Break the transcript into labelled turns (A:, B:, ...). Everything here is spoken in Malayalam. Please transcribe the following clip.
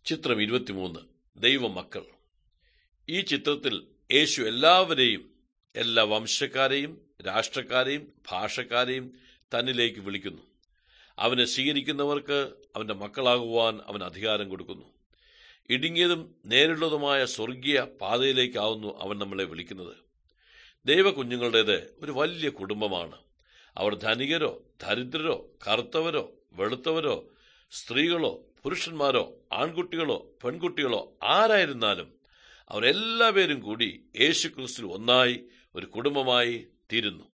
A: ചിത്രം ഇരുപത്തിമൂന്ന് ദൈവമക്കൾ ഈ ചിത്രത്തിൽ യേശു എല്ലാവരെയും എല്ലാ വംശക്കാരെയും രാഷ്ട്രക്കാരെയും ഭാഷക്കാരെയും തന്നിലേക്ക് വിളിക്കുന്നു അവനെ സ്വീകരിക്കുന്നവർക്ക് അവന്റെ മക്കളാകുവാൻ അവൻ അധികാരം കൊടുക്കുന്നു ഇടുങ്ങിയതും നേരിടുള്ളതുമായ സ്വർഗീയ പാതയിലേക്കാവുന്നു അവൻ നമ്മളെ വിളിക്കുന്നത് ദൈവകുഞ്ഞുങ്ങളുടേത് ഒരു വലിയ കുടുംബമാണ് അവർ ധനികരോ ദരിദ്രരോ കറുത്തവരോ വെളുത്തവരോ സ്ത്രീകളോ പുരുഷന്മാരോ ആൺകുട്ടികളോ പെൺകുട്ടികളോ ആരായിരുന്നാലും അവരെല്ലാവരും കൂടി യേശു ക്രിസ്തു ഒന്നായി ഒരു കുടുംബമായി തീരുന്നു